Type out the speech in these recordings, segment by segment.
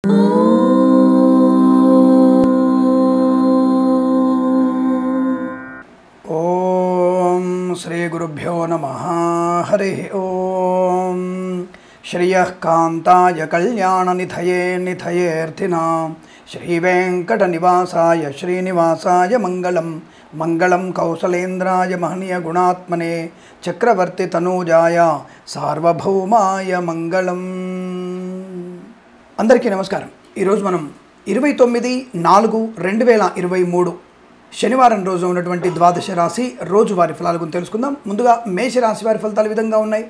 ఓం శ్రీ గురుభ్యో నమ హరి ఓం శ్రియ కాంతాయ కళ్యాణ నిధయే నిధయేర్థినాం శ్రీ వెంకట నివాసాయ శ్రీనివాసాయ మంగళం మంగళం కౌసలేంద్రాయ మహనీయ గుణాత్మనే చక్రవర్తి తనూజాయ సార్వభౌమాయ మంగళం అందరికీ నమస్కారం ఈరోజు మనం ఇరవై తొమ్మిది నాలుగు రెండు వేల ఇరవై మూడు శనివారం రోజు ఉన్నటువంటి ద్వాదశ రాశి రోజువారి ఫలాల గురించి తెలుసుకుందాం ముందుగా మేష రాశి వారి ఫలితాలు ఈ విధంగా ఉన్నాయి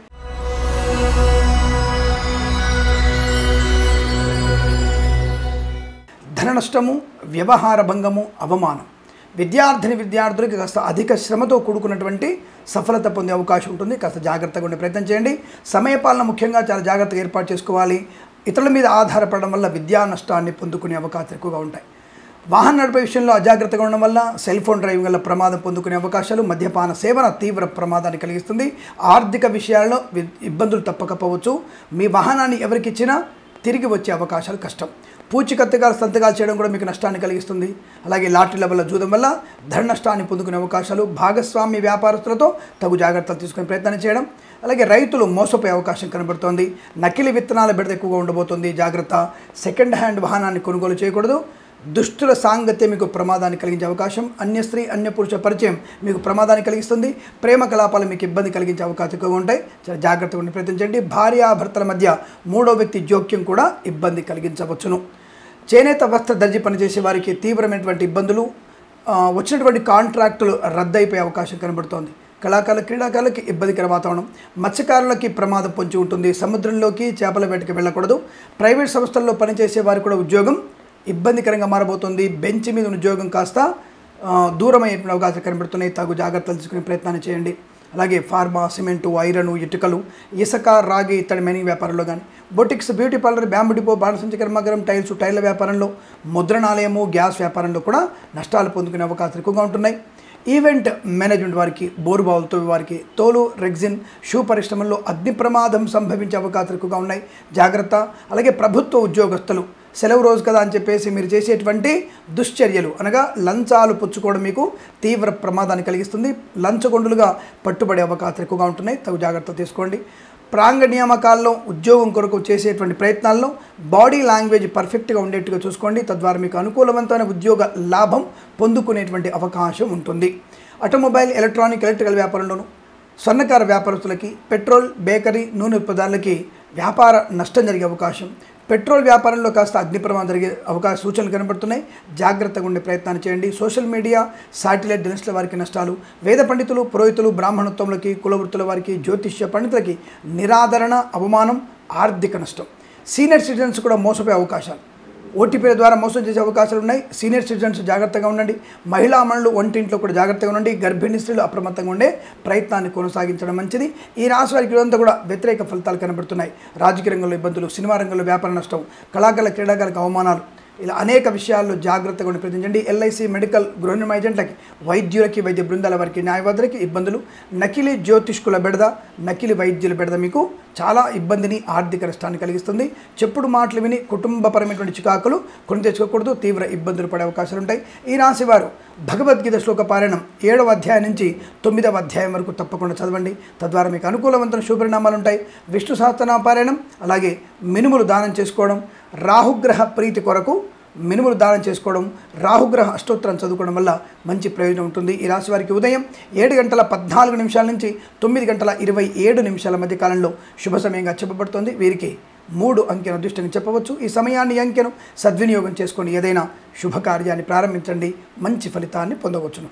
ధన నష్టము వ్యవహార భంగము అవమానం విద్యార్థిని విద్యార్థులకి కాస్త అధిక శ్రమతో కూడుకున్నటువంటి సఫలత పొందే అవకాశం ఉంటుంది కాస్త జాగ్రత్తగా ఉండే ప్రయత్నం చేయండి సమయపాలన ముఖ్యంగా చాలా జాగ్రత్తగా ఏర్పాటు చేసుకోవాలి ఇతరుల మీద ఆధారపడడం వల్ల విద్యా నష్టాన్ని పొందుకునే అవకాశాలు ఎక్కువగా ఉంటాయి వాహన నడిపే విషయంలో అజాగ్రత్తగా ఉండడం వల్ల సెల్ ఫోన్ డ్రైవింగ్ వల్ల ప్రమాదం పొందుకునే అవకాశాలు మద్యపాన సేవన తీవ్ర ప్రమాదాన్ని కలిగిస్తుంది ఆర్థిక విషయాల్లో వి- ఇబ్బందులు తప్పకపోవచ్చు మీ వాహనాన్ని ఎవరికిచ్చినా తిరిగి వచ్చే అవకాశాలు కష్టం పూచికత్తుగా సంతకాలు చేయడం కూడా మీకు నష్టాన్ని కలిగిస్తుంది అలాగే లాటరీల వల్ల జూదం వల్ల ధన నష్టాన్ని పొందుకునే అవకాశాలు భాగస్వామ్య వ్యాపారస్తులతో తగు జాగ్రత్తలు తీసుకునే ప్రయత్నం చేయడం అలాగే రైతులు మోసపోయే అవకాశం కనబడుతోంది నకిలీ విత్తనాల బెడద ఎక్కువగా ఉండబోతోంది జాగ్రత్త సెకండ్ హ్యాండ్ వాహనాన్ని కొనుగోలు చేయకూడదు దుష్టుల సాంగత్యం మీకు ప్రమాదాన్ని కలిగించే అవకాశం అన్య స్త్రీ అన్య పురుష పరిచయం మీకు ప్రమాదాన్ని కలిగిస్తుంది ప్రేమ కలాపాలు మీకు ఇబ్బంది కలిగించే అవకాశం ఎక్కువగా ఉంటాయి చాలా జాగ్రత్తగా ఉండి ప్రయత్నించండి భార్యాభర్తల మధ్య మూడో వ్యక్తి జోక్యం కూడా ఇబ్బంది కలిగించవచ్చును చేనేత వస్త్ర దర్జీ పనిచేసే వారికి తీవ్రమైనటువంటి ఇబ్బందులు ఆ, వచ్చినటువంటి కాంట్రాక్టులు రద్దయిపోయే అవకాశం కనబడుతోంది కళాకారుల క్రీడాకారులకి ఇబ్బందికర వాతావరణం మత్స్యకారులకి ప్రమాదం పొంచి ఉంటుంది సముద్రంలోకి చేపల వేటకి వెళ్ళకూడదు ప్రైవేట్ సంస్థల్లో పనిచేసే వారికి కూడా ఉద్యోగం ఇబ్బందికరంగా మారబోతుంది బెంచ్ మీద ఉన్న ఉద్యోగం కాస్త ఆ, దూరమయ్యేటువంటి అవకాశాలు కనబడుతున్నాయి తగు జాగ్రత్తలు తీసుకునే ప్రయత్నాన్ని చేయండి అలాగే ఫార్మా సిమెంటు ఐరన్ ఇటుకలు ఇసుక రాగి ఇత్తడి మైనింగ్ వ్యాపారంలో కానీ boutiques beauty parlour bamboo depot బాణసంచి కర్మాగారం టైల్స్ టైర్ల వ్యాపారంలో ముద్రణాలయము గ్యాస్ వ్యాపారంలో కూడా నష్టాలు పొందుకునే అవకాశాలు ఎక్కువగా ఉంటున్నాయి ఈవెంట్ మేనేజ్మెంట్ వారికి బోరుబావులతో వారికి తోలు రెగ్జిన్ షూ పరిశ్రమల్లో అగ్ని ప్రమాదం సంభవించే అవకాశాలు ఎక్కువగా ఉన్నాయి జాగ్రత్త అలాగే ప్రభుత్వ ఉద్యోగస్తులు సెలవు రోజు కదా అని చెప్పేసి మీరు చేసేటువంటి దుశ్చర్యలు అనగా లంచాలు పుచ్చుకోవడం మీకు తీవ్ర ప్రమాదాన్ని కలిగిస్తుంది లంచగొండులుగా పట్టుబడే అవకాశాలు ఎక్కువగా ఉంటున్నాయి తగు జాగ్రత్త తీసుకోండి ప్రాంగ నియామకాల్లో ఉద్యోగం కొరకు చేసేటువంటి ప్రయత్నాల్లో బాడీ లాంగ్వేజ్ పర్ఫెక్ట్గా ఉండేట్టుగా చూసుకోండి తద్వారా మీకు అనుకూలవంతమైన ఉద్యోగ లాభం పొందుకునేటువంటి అవకాశం ఉంటుంది ఆటోమొబైల్ ఎలక్ట్రానిక్ ఎలక్ట్రికల్ వ్యాపారంలోను స్వర్ణకార వ్యాపారస్తులకి పెట్రోల్ బేకరీ నూనె ఉత్పత్తులకి వ్యాపార నష్టం జరిగే అవకాశం పెట్రోల్ వ్యాపారంలో కాస్త అగ్ని ప్రమాదం జరిగే అవకాశ సూచనలు కనబడుతున్నాయి జాగ్రత్తగా ఉండే ప్రయత్నాన్ని చేయండి సోషల్ మీడియా శాటిలైట్ జర్నలిస్టుల వారికి నష్టాలు వేద పండితులు పురోహితులు బ్రాహ్మణత్వములకి కులవృత్తుల వారికి జ్యోతిష్య పండితులకి నిరాదరణ అవమానం ఆర్థిక నష్టం సీనియర్ సిటిజన్స్ కూడా మోసపోయే అవకాశాలు ఓటీపీల ద్వారా మోసం చేసే అవకాశాలు ఉన్నాయి సీనియర్ సిటిజన్స్ జాగ్రత్తగా ఉండండి మహిళా మనులు వంటింట్లో కూడా జాగ్రత్తగా ఉండండి గర్భిణీ స్త్రీలు అప్రమత్తంగా ఉండే ప్రయత్నాన్ని కొనసాగించడం మంచిది ఈ రాశి వారికి ఇదంతా కూడా వ్యతిరేక ఫలితాలు కనబడుతున్నాయి రాజకీయ రంగంలో ఇబ్బందులు సినిమా రంగంలో వ్యాపార నష్టం కళాకారుల క్రీడాకారులకు అవమానాలు ఇలా అనేక విషయాల్లో జాగ్రత్తగా ఉండి ప్రయత్నించండి ఎల్ఐసి మెడికల్ గృహ నిర్మాణ ఏజెంట్లకి వైద్యులకి వైద్య బృందాల వారికి న్యాయవాదులకి ఇబ్బందులు నకిలీ జ్యోతిష్కుల బెడద నకిలీ వైద్యుల బెడద మీకు చాలా ఇబ్బందిని ఆర్థిక నష్టాన్ని కలిగిస్తుంది చెప్పుడు మాటలు విని కుటుంబపరమైనటువంటి చికాకులు కొని తెచ్చుకోకూడదు తీవ్ర ఇబ్బందులు పడే అవకాశాలు ఉంటాయి ఈ రాశి వారు భగవద్గీత శ్లోక పారాయణం ఏడవ అధ్యాయం నుంచి తొమ్మిదవ అధ్యాయం వరకు తప్పకుండా చదవండి తద్వారా మీకు అనుకూలవంతమైన శుభపరిణామాలు ఉంటాయి విష్ణు సహస్రనామ పారాయణం అలాగే మినుములు దానం చేసుకోవడం రాహుగ్రహ ప్రీతి కొరకు మినుములు దానం చేసుకోవడం రాహుగ్రహ అష్టోత్తరం చదువుకోవడం వల్ల మంచి ప్రయోజనం ఉంటుంది ఈ రాశి వారికి ఉదయం ఏడు గంటల పద్నాలుగు నిమిషాల నుంచి తొమ్మిది గంటల ఇరవై ఏడు నిమిషాల మధ్య కాలంలో శుభ సమయంగా చెప్పబడుతోంది వీరికి మూడు అంకెను అదృష్టంగా చెప్పవచ్చు ఈ సమయాన్ని ఈ అంకెను సద్వినియోగం చేసుకొని ఏదైనా శుభకార్యాన్ని ప్రారంభించండి మంచి ఫలితాన్ని పొందవచ్చును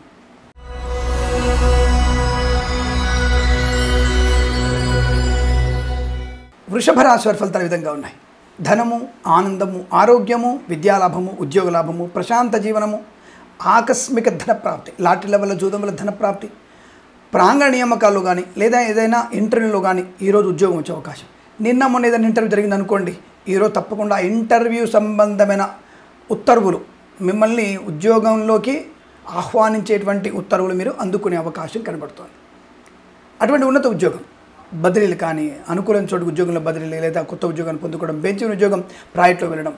వృషభ రాశి వారి ఫలితాలు ఈ విధంగా ఉన్నాయి ధనము ఆనందము ఆరోగ్యము విద్యాలాభము ఉద్యోగ లాభము ప్రశాంత జీవనము ఆకస్మిక ధన ప్రాప్తి లాటరీల వల్ల జూదం వల్ల ధన ప్రాప్తి ప్రాంగణ నియామకాల్లో కానీ లేదా ఏదైనా ఇంటర్వ్యూలో కానీ ఈరోజు ఉద్యోగం వచ్చే అవకాశం నిన్న మొన్న ఏదైనా ఇంటర్వ్యూ జరిగింది అనుకోండి ఈరోజు తప్పకుండా ఆ ఇంటర్వ్యూ సంబంధమైన ఉత్తర్వులు మిమ్మల్ని ఉద్యోగంలోకి ఆహ్వానించేటువంటి ఉత్తర్వులు మీరు అందుకునే అవకాశం కనబడుతోంది అటువంటి ఉన్నత ఉద్యోగం బదిలీలు కానీ అనుకూలమైన చోటు ఉద్యోగంలో బదిలీలు లేదా కొత్త ఉద్యోగాన్ని పొందుకోవడం బెంచిన ఉద్యోగం ప్రైవేట్లో వెళ్ళడం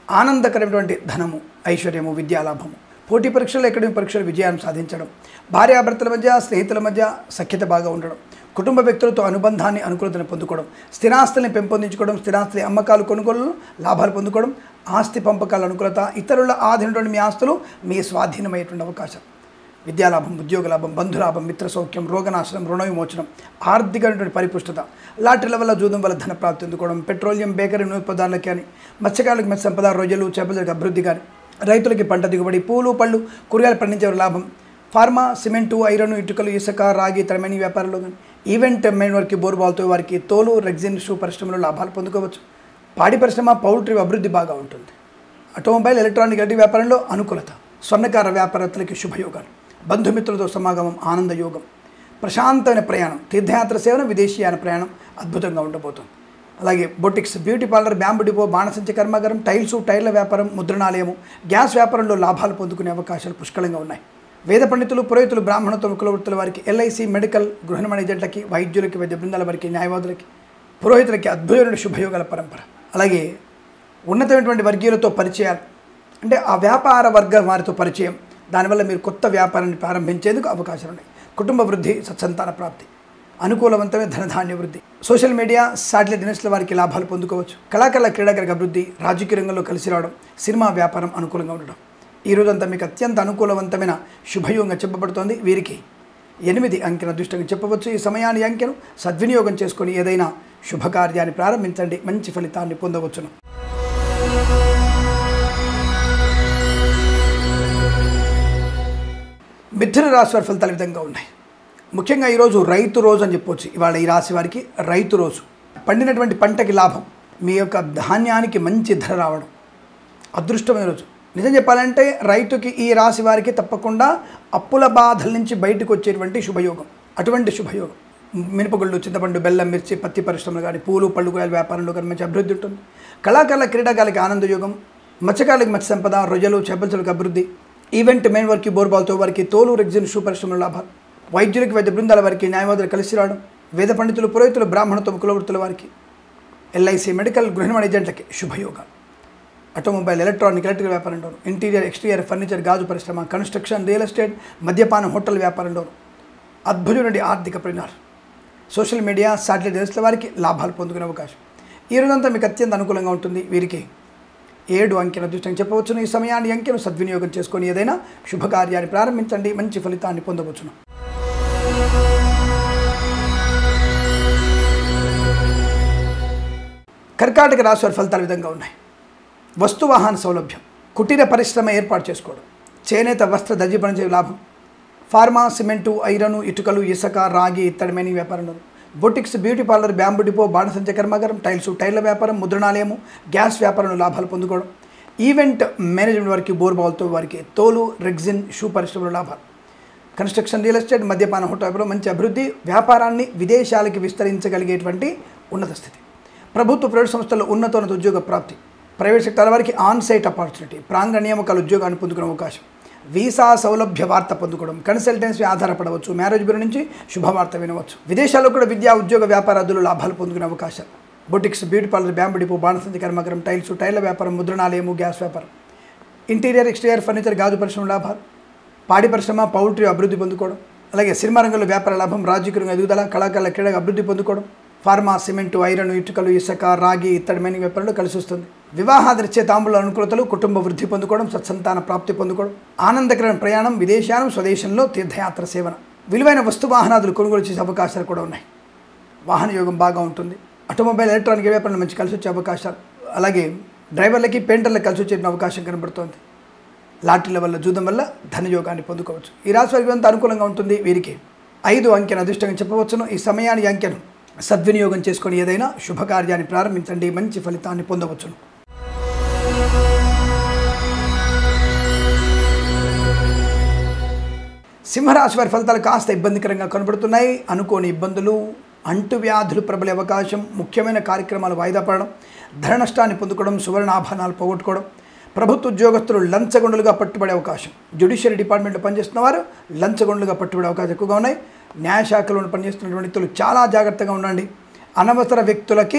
ఆనందకరమైనటువంటి ధనము ఐశ్వర్యము విద్యాలాభము పోటీ పరీక్షలు అకాడమిక్ పరీక్షలు విజయాన్ని సాధించడం భార్యాభర్తల మధ్య స్నేహితుల మధ్య సఖ్యత బాగా ఉండడం కుటుంబ వ్యక్తులతో అనుబంధాన్ని అనుకూలతను పొందుకోవడం స్థిరాస్తుల్ని పెంపొందించుకోవడం స్థిరాస్తుల అమ్మకాలు కొనుగోలు లాభాలు పొందుకోవడం ఆస్తి పంపకాల అనుకూలత ఇతరుల ఆధీనటువంటి మీ ఆస్తులు మీ స్వాధీనమయ్యేటువంటి అవకాశం విద్యాలాభం ఉద్యోగ లాభం బంధులాభం మిత్ర సౌఖ్యం రోగనాశనం రుణ విమోచనం ఆర్థికమైనటువంటి పరిపుష్టత లాటరీల వల్ల జూదం వల్ల ధన ప్రాప్తి అందుకోవడం పెట్రోలియం బేకరీ నూనెపదార్థాలకి కానీ మత్స్యకారులకు మత్స్య సంపద రొయ్యలు చేపలకు అభివృద్ధి కానీ రైతులకి పంట దిగుబడి పూలు పళ్ళు కూరగాయలు పండించే లాభం ఫార్మా సిమెంటు ఐరన్ ఇటుకలు ఇసుక రాగి తరమని వ్యాపారంలో కానీ ఈవెంట్ మెయిన్ వారికి బోర్బాల్తో వారికి తోలు రెగ్జిన్ షూ పరిశ్రమలో లాభాలు పొందుకోవచ్చు పాడి పరిశ్రమ పౌల్ట్రీ అభివృద్ధి బాగా ఉంటుంది ఆటోమొబైల్ ఎలక్ట్రానిక్ ఐటీ వ్యాపారంలో అనుకూలత స్వర్ణకార వ్యాపారస్తులకి శుభయోగాలు బంధుమిత్రులతో సమాగమం ఆనంద యోగం ప్రశాంతమైన ప్రయాణం తీర్థయాత్ర సేవన విదేశీయాన ప్రయాణం అద్భుతంగా ఉండబోతుంది అలాగే boutiques beauty parlour bamboo depot బాణసంచ కర్మాగారం టైల్స్ టైర్ల వ్యాపారం ముద్రణాలయము గ్యాస్ వ్యాపారంలో లాభాలు పొందుకునే అవకాశాలు పుష్కలంగా ఉన్నాయి వేద పండితులు పురోహితులు బ్రాహ్మణత్వ కులవృత్తుల వారికి ఎల్ఐసి మెడికల్ గృహ నిర్మాణ ఏజెంట్లకి వైద్యులకి వైద్య బృందాల వారికి న్యాయవాదులకి పురోహితులకి అద్భుతమైన శుభయోగాల పరంపర అలాగే ఉన్నతమైనటువంటి వర్గీయులతో పరిచయాలు అంటే ఆ వ్యాపార వర్గ వారితో పరిచయం దానివల్ల మీరు కొత్త వ్యాపారాన్ని ప్రారంభించేందుకు అవకాశాలు ఉన్నాయి కుటుంబ వృద్ధి సత్సంతాన ప్రాప్తి అనుకూలవంతమైన ధనధాన్య వృద్ధి సోషల్ మీడియా శాటిలైట్ న్యూస్ల వారికి లాభాలు పొందుకోవచ్చు కళాకారుల క్రీడాకారిక అభివృద్ధి రాజకీయ రంగంలో కలిసి రావడం సినిమా వ్యాపారం అనుకూలంగా ఉండడం ఈ రోజంతా మీకు అత్యంత అనుకూలవంతమైన శుభయోగంగా చెప్పబడుతోంది వీరికి ఎనిమిది అంకెన అదృష్టంగా చెప్పవచ్చు ఈ సమయాన్ని ఈ అంకెను సద్వినియోగం చేసుకొని ఏదైనా శుభకార్యాన్ని ప్రారంభించండి మంచి ఫలితాన్ని పొందవచ్చును మిథున రాశి వారి ఫలితాలు ఈ విధంగా ఉన్నాయి ముఖ్యంగా ఈరోజు రైతు రోజు అని చెప్పొచ్చు ఇవాళ ఈ రాశి వారికి రైతు రోజు పండినటువంటి పంటకి లాభం మీ యొక్క ధాన్యానికి మంచి ధర రావడం అదృష్టమైన రోజు నిజం చెప్పాలంటే రైతుకి ఈ రాశి వారికి తప్పకుండా అప్పుల బాధల నుంచి బయటకు వచ్చేటువంటి శుభయోగం అటువంటి శుభయోగం మినపగుళ్ళు చింతపండు బెల్లం మిర్చి పత్తి పరిశ్రమలు కానీ పూలు పళ్ళు కూరగాయల వ్యాపారంలో కానీ మంచి అభివృద్ధి ఉంటుంది కళాకారుల క్రీడాకారులకి ఆనందయోగం మత్స్యకారులకి మత్స్య సంపద రొయ్యలు చేపలకి అభివృద్ధి ఈవెంట్ మెయిన్ వారికి బోర్బాల్తో వారికి తోలు రెగ్జిన్ షూ పరిశ్రమల లాభాలు వైద్యులకి వైద్య బృందాల వారికి న్యాయవాదులు కలిసి రావడం వేద పండితులు పురోహితులు బ్రాహ్మణత్వ కులవృత్తుల వారికి ఎల్ఐసి మెడికల్ గృహ నిర్మాణ ఏజెంట్లకి శుభయోగాలు ఆటోమొబైల్ ఎలక్ట్రానిక్ ఎలక్ట్రికల్ వ్యాపారంలోను ఇంటీరియర్ ఎక్స్టీరియర్ ఫర్నిచర్ గాజు పరిశ్రమ కన్స్ట్రక్షన్ రియల్ ఎస్టేట్ మద్యపానం హోటల్ వ్యాపారంలోను అద్భుతమైన ఆర్థిక పరిణామాలు సోషల్ మీడియా శాటిలైట్ న్యూస్ల వారికి లాభాలు పొందుకునే అవకాశం ఈ రోజంతా మీకు అత్యంత అనుకూలంగా ఉంటుంది వీరికి ఏడు అంకెల అదృష్టం చెప్పవచ్చును ఈ సమయాన్ని ఈ అంకెను సద్వినియోగం చేసుకొని ఏదైనా శుభకార్యాన్ని ప్రారంభించండి మంచి ఫలితాన్ని పొందవచ్చును కర్కాటక రాశి వారి ఫలితాలు ఈ విధంగా ఉన్నాయి వస్తు వాహన సౌలభ్యం కుటీర పరిశ్రమ ఏర్పాటు చేసుకోవడం చేనేత వస్త్ర దర్జీ పనిచే లాభం ఫార్మా సిమెంటు ఐరను ఇటుకలు ఇసుక రాగి ఇత్తడి మైనింగ్ వ్యాపారంలో boutiques beauty parlour bamboo depot బాణసంచ కర్మాగారం టైల్స్ టైర్ల వ్యాపారం ముద్రణాలయము గ్యాస్ వ్యాపారంలో లాభాలు పొందుకోవడం ఈవెంట్ మేనేజ్మెంట్ వారికి బోర్బాల్తో వారికి తోలు రెగ్జిన్ షూ పరిశ్రమలో లాభాలు కన్స్ట్రక్షన్ రియల్ ఎస్టేట్ మద్యపాన హోటల్లో మంచి అభివృద్ధి వ్యాపారాన్ని విదేశాలకి విస్తరించగలిగేటువంటి ఉన్నత స్థితి ప్రభుత్వ ప్రైవేట్ సంస్థల్లో ఉన్నతోన్నత ఉద్యోగ ప్రాప్తి ప్రైవేట్ సెక్టార్ వారికి ఆన్ సైట్ ఆపర్చునిటీ ప్రాంగణ నియామకాల ఉద్యోగాన్ని పొందుకునే అవకాశం వీసా సౌలభ్య వార్త పొందుకోవడం కన్సల్టెన్సీ ఆధారపడవచ్చు మ్యారేజ్ బ్యూరో నుంచి శుభవార్త వినవచ్చు విదేశాల్లో కూడా విద్యా ఉద్యోగ వ్యాపారాదులు లాభాలు పొందుకునే అవకాశాలు boutiques beauty parlour bamboo depot బాణసంచి కర్మకరం టైల్స్ టైర్ల వ్యాపారం ముద్రణాలయము గ్యాస్ వ్యాపారం ఇంటీరియర్ ఎక్స్టీరియర్ ఫర్నిచర్ గాజు పరిశ్రమ లాభాలు పాడి పరిశ్రమ పౌల్ట్రీ అభివృద్ధి పొందుకోవడం అలాగే సినిమా రంగంలో వ్యాపార లాభం రాజకీయ రంగం ఎదుగుదల కళాకారుల క్రీడ అభివృద్ధి పొందుకోవడం ఫార్మా సిమెంటు ఐరన్ ఇటుకలు ఇసుక రాగి ఇత్తడి మైనింగ్ వ్యాపారంలో కలిసి వస్తుంది వివాహాదరిచ్చే తాంబూల అనుకూలతలు కుటుంబ వృద్ధి పొందుకోవడం సత్సంతాన ప్రాప్తి పొందుకోవడం ఆనందకరమైన ప్రయాణం విదేశానం స్వదేశంలో తీర్థయాత్ర సేవన విలువైన వస్తు వాహనాదులు కొనుగోలు చేసే అవకాశాలు కూడా ఉన్నాయి వాహన యోగం బాగా ఉంటుంది ఆటోమొబైల్ ఎలక్ట్రానిక్ వ్యాపారంలో మంచి కలిసి వచ్చే అవకాశాలు అలాగే డ్రైవర్లకి పెయింటర్లకు కలిసి వచ్చే అవకాశం కనబడుతోంది లాటరీల వల్ల జూదం వల్ల ధనయోగాన్ని పొందుకోవచ్చు ఈ రాశి వారికి అంత అనుకూలంగా ఉంటుంది వీరికి ఐదు అంకెను అదృష్టంగా చెప్పవచ్చును ఈ సమయాన్ని ఈ అంకెను సద్వినియోగం చేసుకొని ఏదైనా శుభకార్యాన్ని ప్రారంభించండి మంచి ఫలితాన్ని పొందవచ్చును సింహరాశి వారి ఫలితాలు కాస్త ఇబ్బందికరంగా కనబడుతున్నాయి అనుకోని ఇబ్బందులు అంటువ్యాధులు ప్రబలే అవకాశం ముఖ్యమైన కార్యక్రమాలు వాయిదా పడడం ధన నష్టాన్ని పొందుకోవడం సువర్ణాభరణాలు పోగొట్టుకోవడం ప్రభుత్వ ఉద్యోగస్తులు లంచగొండలుగా పట్టుబడే అవకాశం జ్యుడిషియరీ డిపార్ట్మెంట్లో పనిచేస్తున్న వారు లంచగొండలుగా పట్టుబడే అవకాశం ఎక్కువగా ఉన్నాయి న్యాయశాఖలో పనిచేస్తున్నటువంటి వ్యక్తులు చాలా జాగ్రత్తగా ఉండండి అనవసర వ్యక్తులకి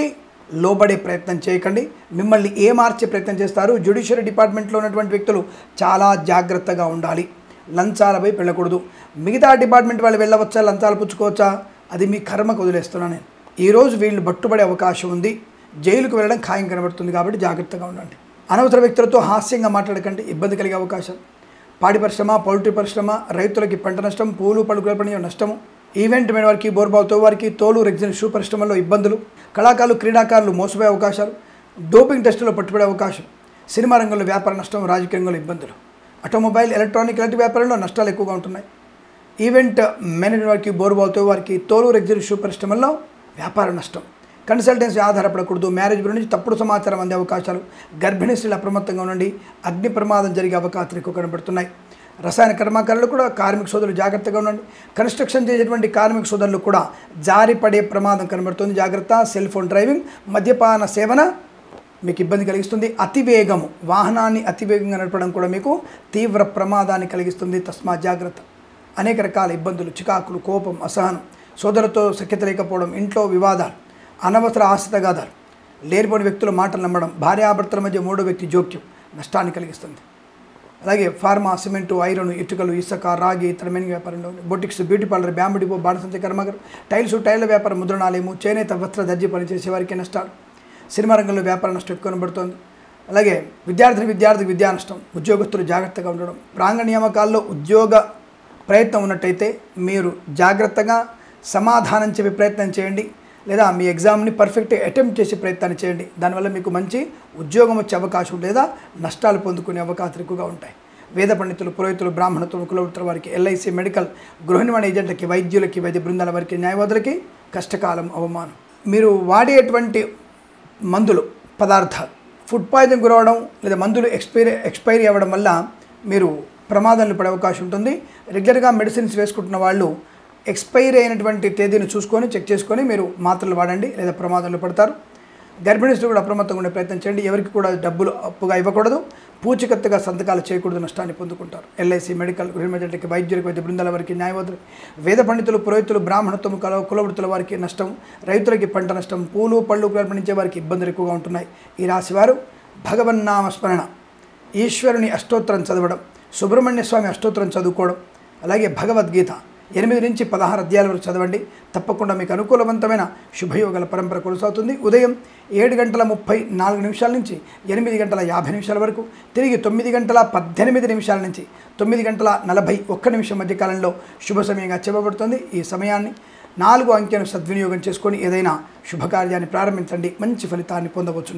లోబడే ప్రయత్నం చేయకండి మిమ్మల్ని ఏ మార్చే ప్రయత్నం చేస్తారు జ్యుడిషియరీ డిపార్ట్మెంట్లో ఉన్నటువంటి వ్యక్తులు చాలా జాగ్రత్తగా ఉండాలి లంచాలపై వెళ్ళకూడదు మిగతా డిపార్ట్మెంట్ వాళ్ళు వెళ్ళవచ్చా లంచాలు పుచ్చుకోవచ్చా అది మీ కర్మకు వదిలేస్తున్నాను నేను ఈరోజు వీళ్ళు పట్టుబడే అవకాశం ఉంది జైలుకు వెళ్ళడం ఖాయం కనబడుతుంది కాబట్టి జాగ్రత్తగా ఉండండి అనవసర వ్యక్తులతో హాస్యంగా మాట్లాడకండి ఇబ్బంది కలిగే అవకాశం పాడి పరిశ్రమ పౌల్ట్రీ పరిశ్రమ రైతులకి పంట నష్టం పూలు పలుకుల పని నష్టము ఈవెంట్ మీద వారికి బోర్బావుతో వారికి తోలు రెగ్జిన్ షూ పరిశ్రమలో ఇబ్బందులు కళాకారులు క్రీడాకారులు మోసపోయే అవకాశాలు డోపింగ్ టెస్టులో పట్టుబడే అవకాశం సినిమా రంగంలో వ్యాపార నష్టం రాజకీయ రంగంలో ఇబ్బందులు ఆటోమొబైల్ ఎలక్ట్రానిక్ ఇలాంటి వ్యాపారంలో నష్టాలు ఎక్కువగా ఉంటున్నాయి ఈవెంట్ మేనేజ్మెంట్ వారికి బోర్బావుతో వారికి తోలు రెగ్జిన్ షూ పరిశ్రమల్లో వ్యాపార నష్టం కన్సల్టెన్సీ ఆధారపడకూడదు మ్యారేజ్ గురించి తప్పుడు సమాచారం అందే అవకాశాలు గర్భిణీ స్త్రీలు అప్రమత్తంగా ఉండండి అగ్ని ప్రమాదం జరిగే అవకాశాలు ఎక్కువ కనబడుతున్నాయి రసాయన కర్మాకారులు కూడా కార్మిక సోదరులు జాగ్రత్తగా ఉండండి కన్స్ట్రక్షన్ చేసేటువంటి కార్మిక సోదరులు కూడా జారిపడే ప్రమాదం కనబడుతుంది జాగ్రత్త సెల్ ఫోన్ డ్రైవింగ్ మద్యపాన సేవన మీకు ఇబ్బంది కలిగిస్తుంది అతివేగము వాహనాన్ని అతివేగంగా నడపడం కూడా మీకు తీవ్ర ప్రమాదాన్ని కలిగిస్తుంది తస్మా జాగ్రత్త అనేక రకాల ఇబ్బందులు చికాకులు కోపం అసహనం సోదరులతో సఖ్యత లేకపోవడం ఇంట్లో వివాదాలు అనవసర ఆశతగాదాలు లేనిపోని వ్యక్తుల మాటలు నమ్మడం భార్యాభర్తల మధ్య మూడో వ్యక్తి జోక్యం నష్టాన్ని కలిగిస్తుంది అలాగే ఫార్మా సిమెంటు ఐరన్ ఇటుకలు ఇసుక రాగి ఇతర మెయిన్ వ్యాపారంలో boutiques beauty parlour bamboo depot బాణసంచ కర్మాగారం టైల్స్ టైర్ల వ్యాపారం ముద్రణాలయము చేనేత వస్త్ర దర్జీ పనిచేసే వారికి నష్టాలు సినిమా రంగంలో వ్యాపార నష్టం ఎక్కువ కనబడుతోంది అలాగే విద్యార్థిని విద్యార్థికి విద్యా నష్టం ఉద్యోగస్తులు జాగ్రత్తగా ఉండడం ప్రాంగ నియామకాల్లో ఉద్యోగ ప్రయత్నం ఉన్నట్టయితే మీరు జాగ్రత్తగా సమాధానం చెప్పే ప్రయత్నం చేయండి లేదా మీ ఎగ్జామ్ని పర్ఫెక్ట్ అటెంప్ట్ చేసే ప్రయత్నాన్ని చేయండి దానివల్ల మీకు మంచి ఉద్యోగం వచ్చే అవకాశం లేదా నష్టాలు పొందుకునే అవకాశాలు ఎక్కువగా ఉంటాయి వేద పండితులు పురోహితులు బ్రాహ్మణతులు కులవృత్తుల వారికి ఎల్ఐసి మెడికల్ గృహ నిర్మాణ ఏజెంట్లకి వైద్యులకి వైద్య బృందాల వారికి న్యాయవాదులకి కష్టకాలం అవమానం మీరు వాడేటువంటి మందులు పదార్థాలు ఫుడ్ పాయిజన్ గురవడం లేదా మందులు ఎక్స్పైరీ ఎక్స్పైరీ అవ్వడం వల్ల మీరు ప్రమాదాలు పడే అవకాశం ఉంటుంది రెగ్యులర్గా మెడిసిన్స్ వేసుకుంటున్న వాళ్ళు ఎక్స్పైరీ అయినటువంటి తేదీని చూసుకొని చెక్ చేసుకొని మీరు మాత్రలు వాడండి లేదా ప్రమాదంలో పడతారు గర్భిణీలు కూడా అప్రమత్తంగా ఉండే ప్రయత్నం చేయండి ఎవరికి కూడా డబ్బులు అప్పుగా ఇవ్వకూడదు పూచికత్తుగా సంతకాలు చేయకూడదు నష్టాన్ని పొందుకుంటారు ఎల్ఐసి మెడికల్ గృహమేజెంట్లకి వైద్యులకి వైద్య బృందాల వారికి న్యాయవాదులు వేద పండితులు పురోహితులు బ్రాహ్మణత్వం కల కులవృత్తుల వారికి నష్టం రైతులకి పంట నష్టం పూలు పళ్ళు పండించే వారికి ఇబ్బందులు ఎక్కువగా ఉంటున్నాయి ఈ రాశి వారు భగవన్నామ స్మరణ ఈశ్వరుని అష్టోత్తరం చదవడం సుబ్రహ్మణ్య స్వామి అష్టోత్తరం చదువుకోవడం అలాగే భగవద్గీత ఎనిమిది నుంచి పదహారు అధ్యాయాల వరకు చదవండి తప్పకుండా మీకు అనుకూలవంతమైన శుభయోగాల పరంపర కొనసాగుతుంది ఉదయం ఏడు గంటల ముప్పై నాలుగు నిమిషాల నుంచి ఎనిమిది గంటల యాభై నిమిషాల వరకు తిరిగి తొమ్మిది గంటల పద్దెనిమిది నిమిషాల నుంచి తొమ్మిది గంటల నలభై ఒక్క నిమిషం మధ్య కాలంలో శుభ సమయంగా చెప్పబడుతుంది ఈ సమయాన్ని నాలుగు అంకెను సద్వినియోగం చేసుకొని ఏదైనా శుభకార్యాన్ని ప్రారంభించండి మంచి ఫలితాన్ని పొందవచ్చును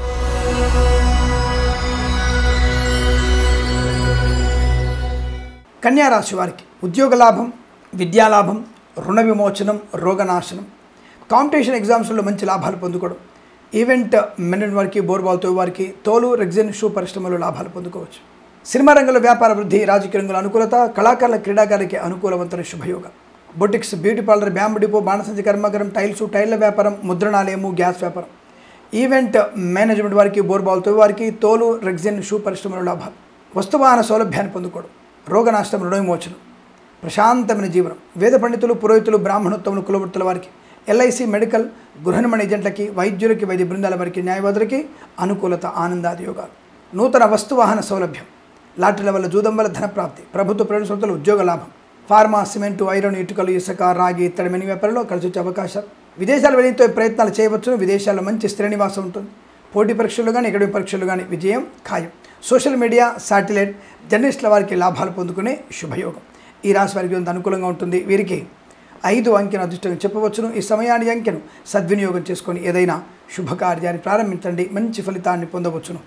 కన్యా రాశి వారికి ఉద్యోగ లాభం విద్యాలాభం రుణ విమోచనం రోగనాశనం కాంపిటీషన్ ఎగ్జామ్స్లో మంచి లాభాలు పొందుకోవడం ఈవెంట్ మేనేజ్మెంట్ వారికి బోర్బాల్తో వారికి తోలు రెగ్జిన్ షూ పరిశ్రమలో లాభాలు పొందుకోవచ్చు సినిమా రంగంలో వ్యాపార వృద్ధి రాజకీయ రంగంలో అనుకూలత కళాకారుల క్రీడాకారులకి అనుకూలవంతమైన శుభయోగం boutiques beauty parlour bamboo depot బాణసంచి కర్మాగారం టైల్స్ టైర్ల వ్యాపారం ముద్రణాలయము గ్యాస్ వ్యాపారం ఈవెంట్ మేనేజ్మెంట్ వారికి బోర్బాల్తో వారికి తోలు రెగ్జిన్ షూ పరిశ్రమలో లాభాలు వస్తువాహన సౌలభ్యాన్ని పొందుకోవడం రోగనాశనం రుణవిమోచనం ప్రశాంతమైన జీవనం వేద పండితులు పురోహితులు బ్రాహ్మణోత్తములు కులవృత్తుల వారికి ఎల్ఐసి మెడికల్ గృహనిర్మాణ ఏజెంట్లకి వైద్యులకి వైద్య బృందాల వారికి న్యాయవాదులకి అనుకూలత ఆనందాది యోగాలు నూతన వస్తువాహన సౌలభ్యం లాటరీల వల్ల జూదం వల్ల ధనప్రాప్తి ప్రభుత్వ ప్రైవేట్ సంస్థలు ఉద్యోగ లాభం ఫార్మా సిమెంటు ఐరన్ ఇటుకలు ఇసుక రాగి ఇత్తడి మెని వ్యాపారంలో కలిసి వచ్చే అవకాశాలు విదేశాలు వెళ్ళితో ప్రయత్నాలు చేయవచ్చును విదేశాల్లో మంచి స్థిర నివాసం ఉంటుంది పోటీ పరీక్షలు కానీ ఎకడమిక్ పరీక్షలు కానీ విజయం ఖాయం సోషల్ మీడియా శాటిలైట్ జర్నలిస్టుల వారికి లాభాలు పొందుకునే శుభయోగం ఈ రాశి వారికి కొంత అనుకూలంగా ఉంటుంది వీరికి ఐదు అంకెను అదృష్టంగా చెప్పవచ్చును ఈ సమయాన్ని అంకెను సద్వినియోగం చేసుకొని ఏదైనా శుభకార్యాన్ని ప్రారంభించండి మంచి ఫలితాన్ని పొందవచ్చును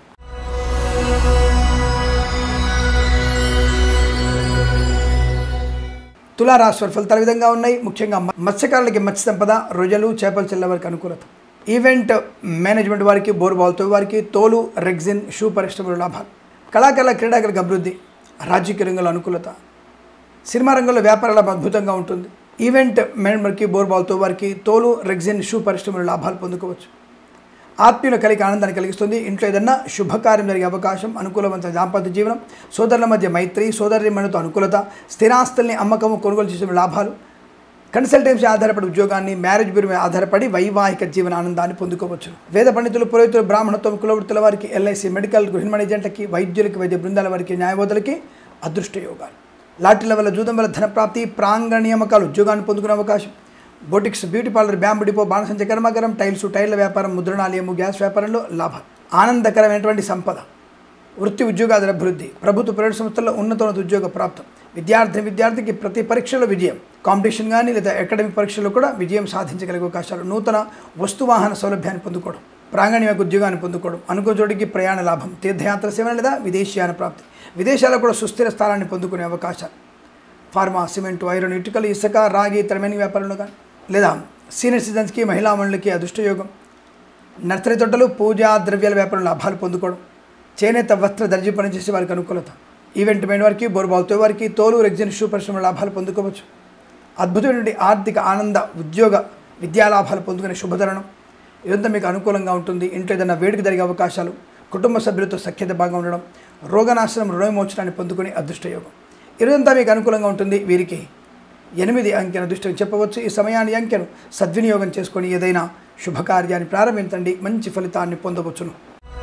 తులారాశి వారి ఫలితాలు ఈ విధంగా ఉన్నాయి ముఖ్యంగా మ- మత్స్యకారులకి మత్స్య సంపద రొయ్యలు చేపలు చెల్ల వారికి అనుకూలత ఈవెంట్ మేనేజ్మెంట్ వారికి బోర్బాల్తో వారికి తోలు రెగ్జిన్ షూ పరిశ్రమల లాభాలు కళాకారుల క్రీడాకారులకు అభివృద్ధి రాజకీయ రంగంలో అనుకూలత సినిమా రంగంలో వ్యాపార లాభం అద్భుతంగా ఉంటుంది ఈవెంట్ మేనేజ్మెంట్కి బోర్బాల్తో వారికి తోలు రెగ్జిన్ షూ పరిశ్రమల లాభాలు పొందుకోవచ్చు ఆత్మీయుల కలిగి ఆనందాన్ని కలిగిస్తుంది ఇంట్లో ఏదన్నా శుభకార్యం జరిగే అవకాశం అనుకూలవంతమైన దాంపత్య జీవనం సోదరుల మధ్య మైత్రి సోదరి మనతో అనుకూలత స్థిరాస్తుల్ని అమ్మకము కొనుగోలు చేసిన లాభాలు కన్సల్టెన్సీ ఆధారపడి ఉద్యోగాన్ని మ్యారేజ్ బ్యూరో మీద ఆధారపడి వైవాహిక జీవన ఆనందాన్ని పొందుకోవచ్చు వేద పండితులు పురోహితులు బ్రాహ్మణత్వం కులవృత్తుల వారికి ఎల్ఐసి మెడికల్ గృహిణి ఏజెంట్లకి వైద్యులకి వైద్య బృందాల వారికి న్యాయవాదులకి అదృష్ట యోగాలు లాటరీల వల్ల జూదం వల్ల ధనప్రాప్తి ప్రాంగణ నియామకాలు ఉద్యోగాన్ని పొందుకునే అవకాశం boutiques beauty parlour bamboo depot బాణసంచ కర్మాగారం టైల్స్ టైర్ల వ్యాపారం ముద్రణాలయము గ్యాస్ వ్యాపారంలో లాభాలు ఆనందకరమైనటువంటి సంపద వృత్తి ఉద్యోగాల అభివృద్ధి ప్రభుత్వ ప్రైవేట్ సంస్థల్లో ఉన్నతోన్నత ఉద్యోగ ప్రాప్తం విద్యార్థి విద్యార్థికి ప్రతి పరీక్షలో విజయం కాంపిటీషన్ కానీ లేదా అకాడమిక్ పరీక్షల్లో కూడా విజయం సాధించగలిగే అవకాశాలు నూతన వస్తువాహన సౌలభ్యాన్ని పొందుకోవడం ప్రాంగణ్య ఉద్యోగాన్ని పొందుకోవడం అనుకో చోటికి ప్రయాణ లాభం తీర్థయాత్ర సేవన లేదా విదేశీయాన ప్రాప్తి విదేశాల్లో కూడా సుస్థిర స్థానాన్ని పొందుకునే అవకాశాలు ఫార్మా సిమెంట్ ఐరన్ ఇటుకలు ఇసుక రాగి ఇతరమైన వ్యాపారంలో కానీ లేదా సీనియర్ సిటిజన్స్కి మహిళా మండలికి అదృష్టయోగం నర్సరీ తోటలు పూజా ద్రవ్యాల వ్యాపారం లాభాలు పొందుకోవడం చేనేత వస్త్ర దర్జీ పనిచేసే వారికి అనుకూలత ఈవెంట్ మైన వారికి బోరుబావుతో వారికి తోలు రెగ్జిన్ షూ పరిశ్రమ లాభాలు పొందుకోవచ్చు అద్భుతమైనటువంటి ఆర్థిక ఆనంద ఉద్యోగ విద్యా లాభాలు పొందుకునే శుభతరణం ఇదంతా మీకు అనుకూలంగా ఉంటుంది ఇంట్లో ఏదైనా వేడికి జరిగే అవకాశాలు కుటుంబ సభ్యులతో సఖ్యత బాగా ఉండడం రోగనాశనం రుణవిమోచనాన్ని పొందుకునే అదృష్టయోగం ఇదంతా మీకు అనుకూలంగా ఉంటుంది వీరికి ఎనిమిది అంకెను దృష్టిని చెప్పవచ్చు ఈ సమయాన్ని అంకెను సద్వినియోగం చేసుకొని ఏదైనా శుభకార్యాన్ని ప్రారంభించండి మంచి ఫలితాన్ని పొందవచ్చును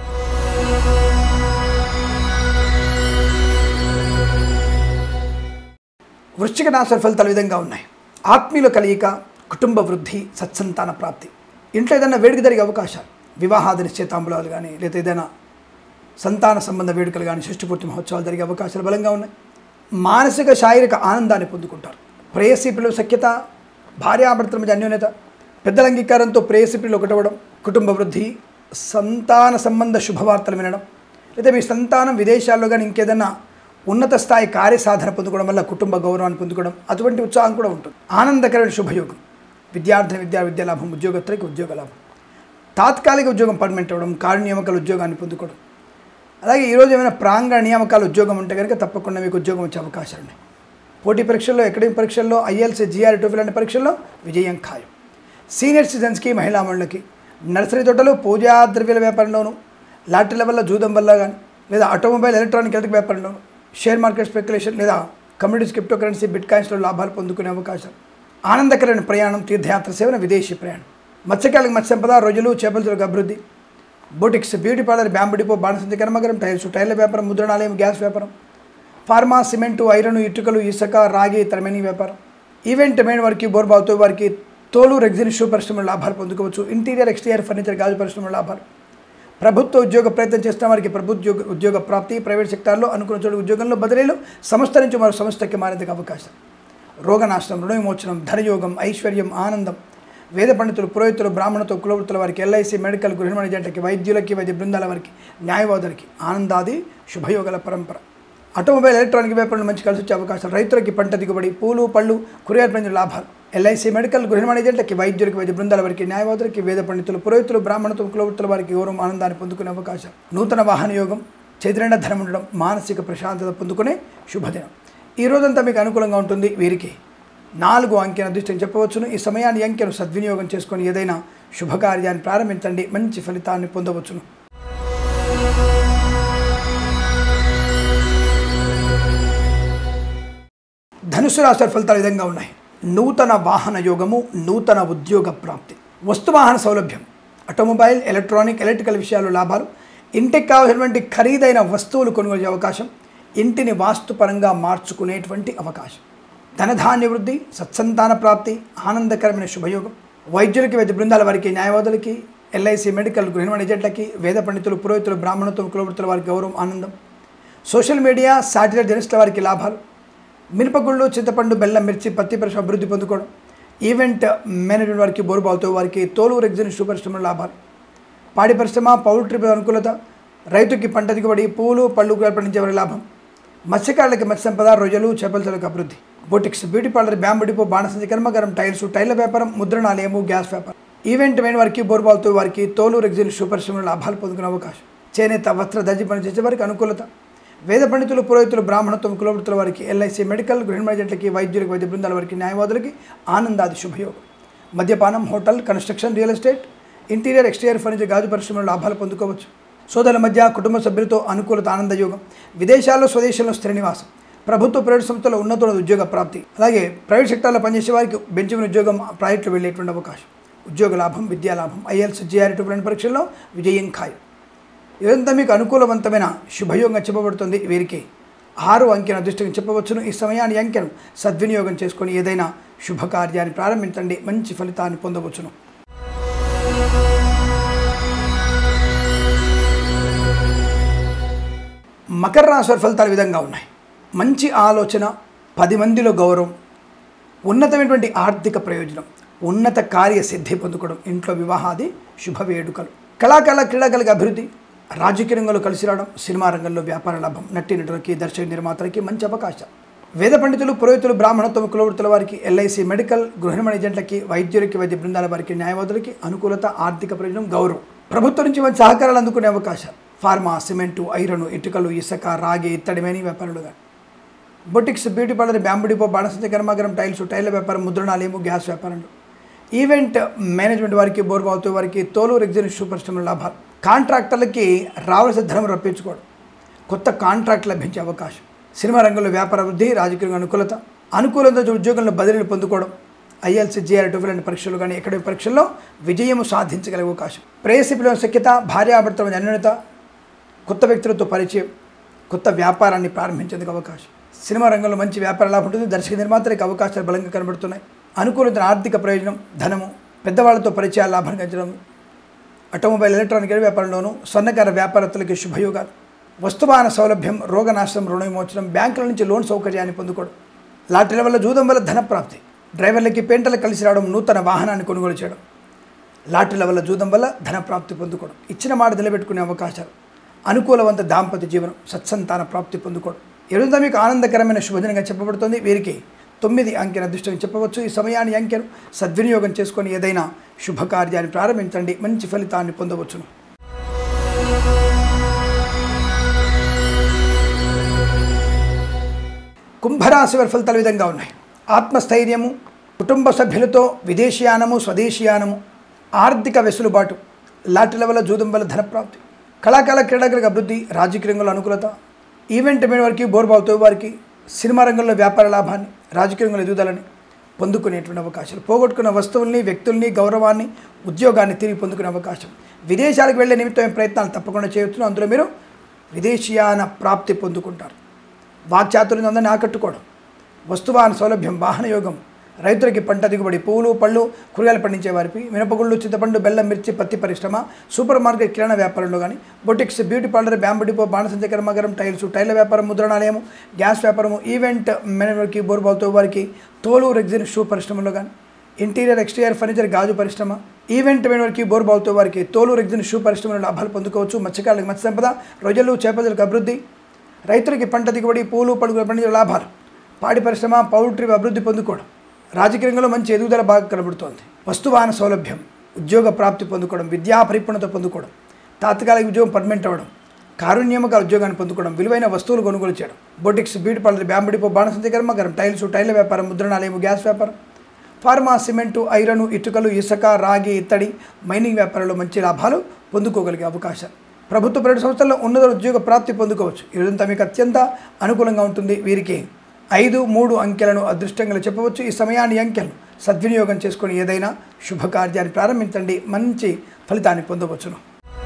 వృశ్చిక రాశి ఫలితాలు ఈ విధంగా ఉన్నాయి ఆత్మీయుల కలయిక కుటుంబ వృద్ధి సత్సంతాన ప్రాప్తి ఇంట్లో ఏదైనా వేడుక జరిగే అవకాశాలు వివాహాది నిశ్చయితాంబులాలు కానీ లేదా ఏదైనా సంతాన సంబంధ వేడుకలు కానీ సృష్టిపూర్తి మహోత్సవాలు జరిగే అవకాశాలు బలంగా ఉన్నాయి మానసిక శారీరక ఆనందాన్ని పొందుకుంటారు ప్రేయసీ పిల్లల సఖ్యత భార్యాభర్తల మధ్య అన్యోన్యత పెద్దల అంగీకారంతో ప్రేయసీ పిల్లలు ఒకటవడం కుటుంబ వృద్ధి సంతాన సంబంధ శుభవార్తలు వినడం లేదా మీ సంతానం విదేశాల్లో కానీ ఇంకేదైనా ఉన్నత స్థాయి కార్యసాధన పొందుకోవడం వల్ల కుటుంబ గౌరవాన్ని పొందుకోవడం అటువంటి ఉత్సాహం కూడా ఉంటుంది ఆనందకరమైన శుభయోగం విద్యార్థి విద్యా విద్యా లాభం ఉద్యోగత్తులకి ఉద్యోగ లాభం తాత్కాలిక ఉద్యోగం పర్మనెంట్ అవ్వడం కారు నియామకాల ఉద్యోగాన్ని పొందుకోవడం అలాగే ఈరోజు ఏమైనా ప్రాంగణ నియామకాల ఉద్యోగం ఉంటే కనుక తప్పకుండా మీకు ఉద్యోగం వచ్చే అవకాశాలు ఉన్నాయి పోటీ పరీక్షల్లో అకాడమిక్ పరీక్షల్లో ఐఎల్సీ జిఆర్ టోఫిల్ లాంటి పరీక్షల్లో విజయం ఖాయం సీనియర్ సిటిజన్స్కి మహిళా మండలికి నర్సరీ తోటలు పూజా ద్రవ్యాల వ్యాపారంలోను లాటరీల వల్ల జూదం వల్ల కానీ లేదా ఆటోమొబైల్ ఎలక్ట్రానిక్ ఎలక్ట్రిక్ వ్యాపారంలోను షేర్ మార్కెట్ స్పెక్యులేషన్ లేదా కమ్యూనిటీస్ క్రిప్టో కరెన్సీ బిట్ కాయిన్స్లో లాభాలు పొందుకునే అవకాశం ఆనందకరమైన ప్రయాణం తీర్థయాత్ర సేవన విదేశీ ప్రయాణం మత్స్యకాలకు మత్స్య సంపద రోజులు చేపల చెరుకు అభివృద్ధి boutiques beauty parlour bamboo depot బాణసంచి కర్మగరం టైల్స్ టైర్ల వ్యాపారం ముద్రణాలయం గ్యాస్ వ్యాపారం ఫార్మా సిమెంటు ఐరన్ ఇటుకలు ఇసుక రాగి ఇతరమైన వ్యాపారం ఈవెంట్ మెయిన్ వారికి బోర్బావుతో వారికి తోలు రెగ్జిన్ షూ పరిశ్రమల లాభాలు పొందుకోవచ్చు ఇంటీరియర్ ఎక్స్టీరియర్ ఫర్నిచర్ గాజు పరిశ్రమల లాభాలు ప్రభుత్వ ఉద్యోగ ప్రయత్నం చేస్తున్న వారికి ప్రభుత్వ ఉద్యోగ ఉద్యోగ ప్రాప్తి ప్రైవేట్ సెక్టార్లో అనుకున్న చోటు ఉద్యోగంలో బదిలీలు సంస్థ నుంచి మరో సంస్థకి మారేందుకు అవకాశం రోగనాశనం రుణ విమోచనం ధనయోగం ఐశ్వర్యం ఆనందం వేద పండితులు పురోహితులు బ్రాహ్మణతో కులవృత్తుల వారికి ఎల్ఐసి మెడికల్ గృహిణి ఏజెంట్లకి వైద్యులకి వైద్య బృందాల వారికి న్యాయవాదులకి ఆనందాది శుభయోగల పరంపర ఆటోమొబైల్ ఎలక్ట్రానిక్ వ్యాపారంలో మంచి కలిసి వచ్చే అవకాశాలు రైతులకి పంట దిగుబడి పూలు పళ్ళు కూరగాయల పంచిన లాభాలు ఎల్ఐసి మెడికల్ గృహిణి ఏజెంట్లకి వైద్యులకి వైద్య బృందాల వారికి న్యాయవాదులకి వేద పండితులు పురోహితులు బ్రాహ్మణతో కులవృత్తుల వారికి గౌరవం ఆనందాన్ని పొందుకునే అవకాశం నూతన వాహన యోగం చేతినిండా ధనం ఉండడం మానసిక ప్రశాంతత పొందుకునే శుభదినం ఈ రోజంతా మీకు అనుకూలంగా ఉంటుంది వీరికి నాలుగు అంకెను అదృష్టం చెప్పవచ్చును ఈ సమయాన్ని అంకెను సద్వినియోగం చేసుకొని ఏదైనా శుభకార్యాన్ని ప్రారంభించండి మంచి ఫలితాన్ని పొందవచ్చును ధనుసు రాశి వారి ఫలితాలు ఈ విధంగా ఉన్నాయి నూతన వాహన యోగము నూతన ఉద్యోగ ప్రాప్తి వస్తువాహన సౌలభ్యం ఆటోమొబైల్ ఎలక్ట్రానిక్ ఎలక్ట్రికల్ విషయాలు లాభాలు ఇంటికి కావాల్సినటువంటి ఖరీదైన వస్తువులు కొనుగోలు చేసే అవకాశం ఇంటిని వాస్తుపరంగా మార్చుకునేటువంటి అవకాశం ధనధాన్య వృద్ధి సత్సంతాన ప్రాప్తి ఆనందకరమైన శుభయోగం వైద్యులకి వైద్య బృందాల వారికి న్యాయవాదులకి ఎల్ఐసి మెడికల్ గృహిణి ఏజెంట్లకి వేద పండితులు పురోహితులు బ్రాహ్మణత్వం కులవృత్తుల వారికి గౌరవం ఆనందం సోషల్ మీడియా శాటిలైట్ జర్నలిస్టుల వారికి లాభాలు మినపగుళ్ళు చింతపండు బెల్లం మిర్చి పత్తి పరిశ్రమ అభివృద్ధి పొందుకోవడం ఈవెంట్ మేనేజ్మెంట్ వారికి బోరుబావుతో వారికి తోలు రెగ్జిన్ షూ పరిశ్రమ లాభాలు పాడి పరిశ్రమ పౌల్ట్రీ అనుకూలత రైతుకి పంట దిగుబడి పూలు పళ్ళు కూరలు పండించే వారి లాభం మత్స్యకారులకి మత్స్య సంపద రొయ్యలు చేపల చెలకు అభివృద్ధి boutiques beauty parlour bamboo depot బాణసంచి కర్మగారం టైల్స్ టైర్ల వ్యాపారం ముద్రణాలయము గ్యాస్ వ్యాపారం ఈవెంట్ మెయిన్ వారికి బోర్బాల్తో వారికి తోలు రెగ్జిన్ షూ పరిశ్రమలో లాభాలు పొందుకునే అవకాశం చేనేత వస్త్ర దర్జీ పని చేసే వారికి అనుకూలత వేద పండితులు పురోహితులు బ్రాహ్మణత్వం కులవృత్తుల వారికి ఎల్ఐసి మెడికల్ గృహిణి ఏజెంట్లకి వైద్యులకి వైద్య బృందాల వారికి న్యాయవాదులకి ఆనందాది శుభయోగం మద్యపానం hotel construction real estate interior exterior furniture గాజు పరిశ్రమలో లాభాలు పొందుకోవచ్చు సోదరుల మధ్య కుటుంబ సభ్యులతో అనుకూలత ఆనందయోగం విదేశాల్లో స్వదేశంలో స్థిర నివాసం ప్రభుత్వ ప్రైవేట్ సంస్థలో ఉన్నతోన్నత ఉద్యోగ ప్రాప్తి అలాగే ప్రైవేట్ సెక్టార్లో పనిచేసే వారికి బెంచమిన ఉద్యోగం ప్రాజెక్టులు వెళ్ళేటువంటి అవకాశం ఉద్యోగ లాభం విద్యా లాభం ఐఎల్స్ జిఆర్టీ రెండు పరీక్షల్లో విజయం ఖాయం ఇదంతా మీకు అనుకూలవంతమైన శుభయోగంగా చెప్పబడుతుంది వీరికి ఆరు అంకెను అదృష్టంగా చెప్పవచ్చును ఈ సమయాన్ని ఈ అంకెను సద్వినియోగం చేసుకొని ఏదైనా శుభకార్యాన్ని ప్రారంభించండి మంచి ఫలితాన్ని పొందవచ్చును మకర రాశి వారి ఫలితాలు ఈ విధంగా ఉన్నాయి మంచి ఆలోచన పది మందిలో గౌరవం ఉన్నతమైనటువంటి ఆర్థిక ప్రయోజనం ఉన్నత కార్య సిద్ధి పొందుకోవడం ఇంట్లో వివాహాది శుభ వేడుకలు కళాకాల క్రీడాకారులకు అభివృద్ధి రాజకీయ రంగంలో కలిసి రావడం సినిమా రంగంలో వ్యాపార లాభం నటి నటులకి దర్శక నిర్మాతలకి మంచి అవకాశం వేద పండితులు పురోహితులు బ్రాహ్మణత్వం కులవృత్తుల వారికి ఎల్ఐసి మెడికల్ గృహిణి ఏజెంట్లకి వైద్యులకి వైద్య బృందాల వారికి న్యాయవాదులకి అనుకూలత ఆర్థిక ప్రయోజనం గౌరవం ప్రభుత్వం నుంచి మంచి సహకారాలు అందుకునే అవకాశాలు ఫార్మా సిమెంటు ఐరన్ ఇటుకలు ఇసుక రాగి ఇత్తడి మేని వ్యాపారులు కానీ boutiques beauty parlour bamboo depot బాణసంచ కర్మాగారం టైల్స్ టైల్ వ్యాపారం ముద్రణాలయము గ్యాస్ వ్యాపారాలు ఈవెంట్ మేనేజ్మెంట్ వారికి బోర్బావుతూ వారికి తోలు ఎగ్జిబిషన్ పరిశ్రమల లాభాలు కాంట్రాక్టర్లకి రావాల్సిన ధనం రప్పించుకోవడం కొత్త కాంట్రాక్ట్ లభించే అవకాశం సినిమా రంగంలో వ్యాపార వృద్ధి రాజకీయ అనుకూలత అనుకూలత ఉద్యోగంలో బదిలీలు పొందుకోవడం ఐఎల్సీ జిఆర్ లాంటి పరీక్షలు కానీ ఎక్కడ పరీక్షల్లో విజయం సాధించగలిగే అవకాశం ప్రేయసి పిల్లల సఖ్యత భార్యాభర్తల మధ్య అన్యోన్యత కొత్త వ్యక్తులతో పరిచయం కొత్త వ్యాపారాన్ని ప్రారంభించేందుకు అవకాశం సినిమా రంగంలో మంచి వ్యాపార లాభం ఉంటుంది దర్శక నిర్మాతలకు అవకాశాలు బలంగా కనబడుతున్నాయి అనుకూలత ఆర్థిక ప్రయోజనం ధనము పెద్దవాళ్లతో పరిచయాలు లాభాన్ని గంచడం ఆటోమొబైల్ ఎలక్ట్రానిక్ వ్యాపారంలోనూ స్వర్ణకార వ్యాపారస్తులకి శుభయోగాలు వస్తువాహన సౌలభ్యం రోగనాశనం రుణ విమోచనం బ్యాంకుల నుంచి లోన్ సౌకర్యాన్ని పొందుకోవడం లాటరీల వల్ల జూదం వల్ల ధన ప్రాప్తి డ్రైవర్లకి పెంటలు కలిసి రావడం నూతన వాహనాన్ని కొనుగోలు చేయడం లాటరీల వల్ల జూదం వల్ల ధన ప్రాప్తి పొందుకోవడం ఇచ్చిన మాట నిలబెట్టుకునే అవకాశాలు అనుకూలవంత దాంపత్య జీవనం సత్సంతాన ప్రాప్తి పొందుకోవడం ఎరుందా మీకు ఆనందకరమైన శుభదినంగా చెప్పబడుతుంది వీరికి తొమ్మిది అంకెన అదృష్టం చెప్పవచ్చు ఈ సమయాన్ని అంకెను సద్వినియోగం చేసుకొని ఏదైనా శుభకార్యాన్ని ప్రారంభించండి మంచి ఫలితాన్ని పొందవచ్చును కుంభరాశి వారి ఫలితాలు ఈ విధంగా ఉన్నాయి ఆత్మస్థైర్యము కుటుంబ సభ్యులతో విదేశీయానము స్వదేశీయానము ఆర్థిక వెసులుబాటు లాటరీల వల్ల జూదం వల్ల ధనప్రాప్తి కళాకాల క్రీడాకులకు అభివృద్ధి రాజకీయ రంగంలో అనుకూలత ఈవెంట్ మీద వారికి బోర్బావుతో వారికి సినిమా రంగంలో వ్యాపార లాభాన్ని రాజకీయ రంగంలో ఎదుగుదలని పొందుకునేటువంటి అవకాశాలు పోగొట్టుకున్న వస్తువుల్ని వ్యక్తుల్ని గౌరవాన్ని ఉద్యోగాన్ని తిరిగి పొందుకునే అవకాశం విదేశాలకు వెళ్ళే నిమిత్తమైన ప్రయత్నాలు తప్పకుండా చేయవచ్చు అందులో మీరు విదేశీయాన ప్రాప్తి పొందుకుంటారు వాక్చాతుర్యం అందరిని ఆకట్టుకోవడం వస్తువాహన సౌలభ్యం వాహన యోగం రైతులకి పంట దిగుబడి పువ్వులు పళ్ళు కూరగాయలు పండించే వారికి మినపగుళ్ళు చింతపండు బెల్లం మిర్చి పత్తి పరిశ్రమ సూపర్ మార్కెట్ కిరాణా వ్యాపారంలో కానీ boutiques beauty parlour bamboo depot బాణసంచ కర్మాగారం టైల్స్ టైర్ల వ్యాపారం ముద్రణాలయము గ్యాస్ వ్యాపారము ఈవెంట్ మేనేజర్కి బోర్బావుతో వారికి తోలు రెగ్జిన్ షూ పరిశ్రమలో కానీ ఇంటీరియర్ ఎక్స్టీరియర్ ఫర్నిచర్ గాజు పరిశ్రమ ఈవెంట్ మేనేజర్కి బోర్బావుతో వారికి తోలు రెగ్జిన్ షూ పరిశ్రమలో లాభాలు పొందుకోవచ్చు మత్స్యకారులకు మత్స్య సంపద రొయ్యలు చేపలకు అభివృద్ధి రైతులకి పంట దిగుబడి పూలు పడుగుల పండించే లాభాలు పాడి పరిశ్రమ పౌల్ట్రీ అభివృద్ధి పొందుకోవడం రాజకీయ రంగంలో మంచి ఎదుగుదల బాగా కనబడుతోంది వస్తువాహన సౌలభ్యం ఉద్యోగ ప్రాప్తి పొందుకోవడం విద్యా పరిపూర్ణత పొందుకోవడం తాత్కాలిక ఉద్యోగం పర్మనెంట్ అవ్వడం కారుణ్యముగా ఉద్యోగాన్ని పొందుకోవడం విలువైన వస్తువులు కొనుగోలు చేయడం బొటిక్స్ బ్యూటీ పార్లర్ బ్యాంబడిపో బాణసంచ కర్మగారం టైల్స్ టైర్ల వ్యాపారం ముద్రణాలయము గ్యాస్ వ్యాపారం ఫార్మా సిమెంటు ఐరన్ ఇటుకలు ఇసుక రాగి ఇత్తడి మైనింగ్ వ్యాపారంలో మంచి లాభాలు పొందుకోగలిగే అవకాశాలు ప్రభుత్వ ప్రైవేట్ సంస్థల్లో ఉన్నత ఉద్యోగ ప్రాప్తి పొందుకోవచ్చు ఇదంతా మీకు అత్యంత అనుకూలంగా ఉంటుంది వీరికి ఐదు మూడు అంకెలను అదృష్టంగా చెప్పవచ్చు ఈ సమయాన్ని ఈ అంకెలను సద్వినియోగం చేసుకొని ఏదైనా శుభకార్యాన్ని ప్రారంభించండి మంచి ఫలితాన్ని పొందవచ్చును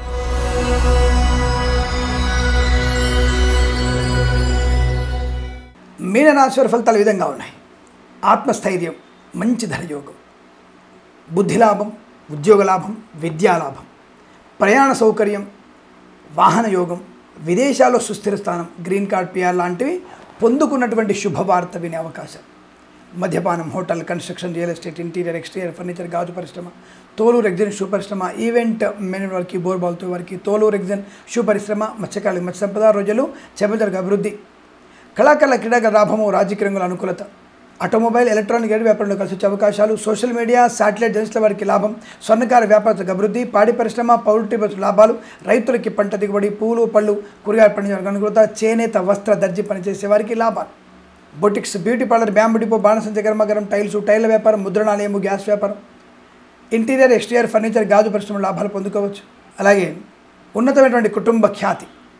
మీనరాశి వారి ఫలితాలు ఈ విధంగా ఉన్నాయి ఆత్మస్థైర్యం మంచి ధనయోగం బుద్ధి లాభం ఉద్యోగ లాభం విద్యా లాభం ప్రయాణ సౌకర్యం వాహన యోగం విదేశాల్లో సుస్థిర స్థానం గ్రీన్ కార్డ్ పిఆర్ లాంటివి పొందుకున్నటువంటి శుభవార్త వినే అవకాశం మద్యపానం hotel construction real estate interior exterior furniture గాజు పరిశ్రమ తోలూరు ఎగ్జిన్ షూ పరిశ్రమ ఈవెంట్ మేనేజ్ వారికి బోర్బాల్తో వారికి తోలూరు ఎగ్జిన్ షూ పరిశ్రమ మత్స్యకారులకు మత్స్య సంపద రోజులు చేపలకు అభివృద్ధి కళాకారుల క్రీడాకార లాభము రాజకీయ రంగుల అనుకూలత ఆటోమొబైల్ ఎలక్ట్రానిక్ గడి వ్యాపారంలో కలిసి వచ్చే అవకాశాలు సోషల్ మీడియా శాటిలైట్ జర్నలిస్టుల వారికి లాభం స్వర్ణకార వ్యాపార అభివృద్ధి పాడి పరిశ్రమ పౌల్ట్రీ పరిశ్రమ లాభాలు రైతులకి పంట దిగుబడి పూలు పళ్ళు కూరగాయలు పండించడానికి అనుకూలత చేనేత వస్త్ర దర్జీ పనిచేసే వారికి లాభాలు boutiques beauty parlour bamboo depot బాణసంచ కర్మాగారం టైల్స్ టైర్ల వ్యాపారం ముద్రణాలయము గ్యాస్ వ్యాపారం ఇంటీరియర్ ఎక్స్టీరియర్ ఫర్నిచర్ గాజు పరిశ్రమ లాభాలు పొందుకోవచ్చు అలాగే ఉన్నతమైనటువంటి కుటుంబ ఖ్యాతి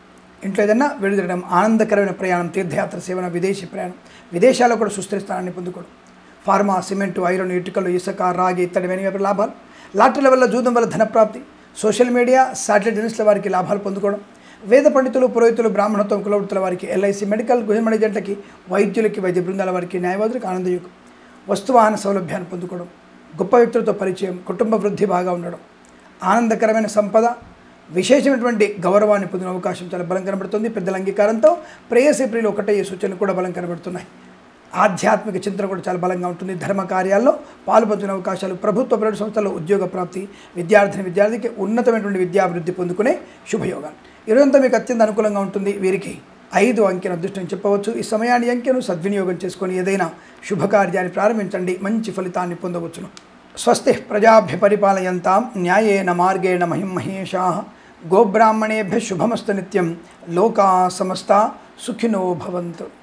ఇంట్లో ఏదైనా విడుదలడం ఆనందకరమైన ప్రయాణం తీర్థయాత్ర సేవన విదేశీ ప్రయాణం విదేశాల్లో కూడా సుస్థిర స్థానాన్ని పొందుకోవడం ఫార్మా సిమెంటు ఐరన్ ఇటుకలు ఇసుక రాగి ఇత్తడి వెనుక లాభాలు లాటరీల వల్ల జూదం వల్ల ధనప్రాప్తి సోషల్ మీడియా శాటిలైట్ న్యూస్ల వారికి లాభాలు పొందుకోవడం వేద పండితులు పురోహితులు బ్రాహ్మణత్వం కులవృత్తుల వారికి ఎల్ఐసి మెడికల్ గృహమణి జంటకి వైద్యులకి వైద్య బృందాల వారికి న్యాయవాదులకు ఆనందయుగం వస్తువాహన సౌలభ్యాన్ని పొందుకోవడం గొప్ప వ్యక్తులతో పరిచయం కుటుంబ వృద్ధి బాగా ఉండడం ఆనందకరమైన సంపద విశేషమైనటువంటి గౌరవాన్ని పొందిన అవకాశం చాలా బలం కనబడుతుంది పెద్దల అంగీకారంతో ప్రేయసి ప్రియులు ఒకటే ఈ సూచనలు కూడా బలం కనబడుతున్నాయి ఆధ్యాత్మిక చింతన కూడా చాలా బలంగా ఉంటుంది ధర్మ కార్యాల్లో పాల్పంచుకునే అవకాశాలు ప్రభుత్వ ప్రైవేట్ సంస్థల్లో ఉద్యోగ ప్రాప్తి విద్యార్థిని విద్యార్థికి ఉన్నతమైనటువంటి విద్యాభివృద్ధి పొందుకునే శుభయోగాలు ఈరోజంతా మీకు అత్యంత అనుకూలంగా ఉంటుంది వీరికి ఐదు అంకెను అదృష్టం చెప్పవచ్చు ఈ సమయాన్ని అంకెను సద్వినియోగం చేసుకొని ఏదైనా శుభకార్యాన్ని ప్రారంభించండి మంచి ఫలితాన్ని పొందవచ్చును స్వస్తి ప్రజాభ్య పరిపాలయంతాం న్యాయేన మార్గేణ మహిం మహేషా గోబ్రాహ్మణేభ్య శుభమస్తు నిత్యం లోకా సమస్త సుఖినో భవంతు